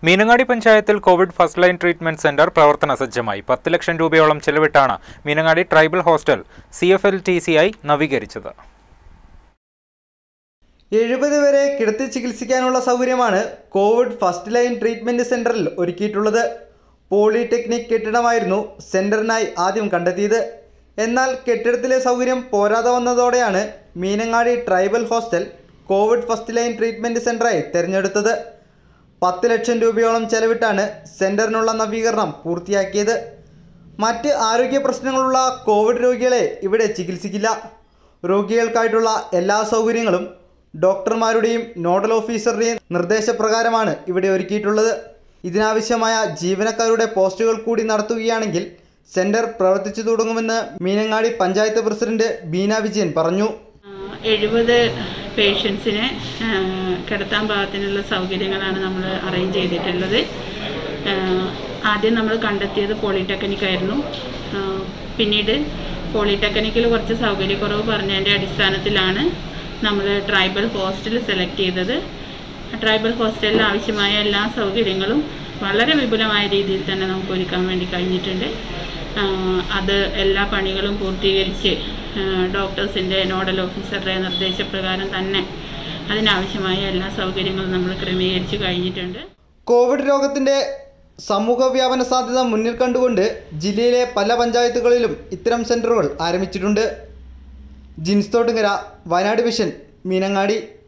മീനങ്ങാടി പഞ്ചായത്തിൽ Covid first line treatment centre പ്രവർത്തന സജ്ജമായി പത്ത് ലക്ഷം രൂപയോളം ചെലവിട്ടാണ് Meenangadi tribal hostel C F L T C ആയി നവീകരിച്ചത് എഴുപത് വരെ കിടത്തി ചികിത്സിക്കാനുള്ള സൗകര്യമാണ് കോവിഡ് ഫസ്റ്റ് ലൈൻ ട്രീറ്റ്മെൻറ്റ് സെൻറ്ററിൽ ഒരുക്കിയിട്ടുള്ളത് പോളിടെക്നിക് കെട്ടിടമായിരുന്നു സെൻറ്ററിനായി ആദ്യം കണ്ടെത്തിയത് എന്നാൽ കെട്ടിടത്തിലെ സൗകര്യം പോരാതെ വന്നതോടെയാണ് Meenangadi tribal hostel Covid first line treatment സെൻറ്ററായി തിരഞ്ഞെടുത്തത് പത്ത് ലക്ഷം രൂപയോളം ചെലവിട്ടാണ് സെൻറ്ററിനുള്ള നവീകരണം പൂർത്തിയാക്കിയത് മറ്റ് ആരോഗ്യ പ്രശ്നങ്ങളുള്ള കോവിഡ് രോഗികളെ ഇവിടെ ചികിത്സിക്കില്ല രോഗികൾക്കായിട്ടുള്ള എല്ലാ സൗകര്യങ്ങളും ഡോക്ടർമാരുടെയും നോഡൽ ഓഫീസറുടെയും നിർദ്ദേശപ്രകാരമാണ് ഇവിടെ ഒരുക്കിയിട്ടുള്ളത് ഇതിനാവശ്യമായ ജീവനക്കാരുടെ പോസ്റ്റുകൾ കൂടി നടത്തുകയാണെങ്കിൽ സെൻറ്റർ പ്രവർത്തിച്ചു തുടങ്ങുമെന്ന് മീനങ്ങാടി പഞ്ചായത്ത് പ്രസിഡന്റ് ബീന വിജയൻ പറഞ്ഞു എഴുപത് പേഷ്യൻസിനെ കിടത്താൻ പാകത്തിനുള്ള സൗകര്യങ്ങളാണ് നമ്മൾ അറേഞ്ച് ചെയ്തിട്ടുള്ളത് ആ, ആദ്യം നമ്മൾ കണ്ടെത്തിയത് പോളിടെക്നിക് ആയിരുന്നു ആ, പിന്നീട് പോളിടെക്നിക്കിൽ കുറച്ച് സൗകര്യക്കുറവ് പറഞ്ഞതിൻ്റെ അടിസ്ഥാനത്തിലാണ് നമ്മൾ ട്രൈബൽ ഹോസ്റ്റൽ സെലക്ട് ചെയ്തത് ട്രൈബൽ ഹോസ്റ്റലിൽ ആവശ്യമായ എല്ലാ സൗകര്യങ്ങളും വളരെ വിപുലമായ രീതിയിൽ തന്നെ നമുക്ക് ഒരുക്കാൻ വേണ്ടി കഴിഞ്ഞിട്ടുണ്ട് ആ, അത് എല്ലാ പണികളും പൂർത്തീകരിച്ച് ഡോക്ടേഴ്സിൻ്റെ നോഡൽ ഓഫീസറുടെ നിർദ്ദേശപ്രകാരം തന്നെ അതിനാവശ്യമായ എല്ലാ സൗകര്യങ്ങളും നമ്മൾ ക്രമീകരിച്ച് കഴിഞ്ഞിട്ടുണ്ട് കോവിഡ് രോഗത്തിൻ്റെ സമൂഹ വ്യാപന സാധ്യത മുന്നിൽ കണ്ടുകൊണ്ട് ജില്ലയിലെ പല പഞ്ചായത്തുകളിലും ഇത്തരം സെൻറ്ററുകൾ ആരംഭിച്ചിട്ടുണ്ട് ജിൻസ് തോട്ടുങ്കര വയനാട് വിഷൻ മീനങ്ങാടി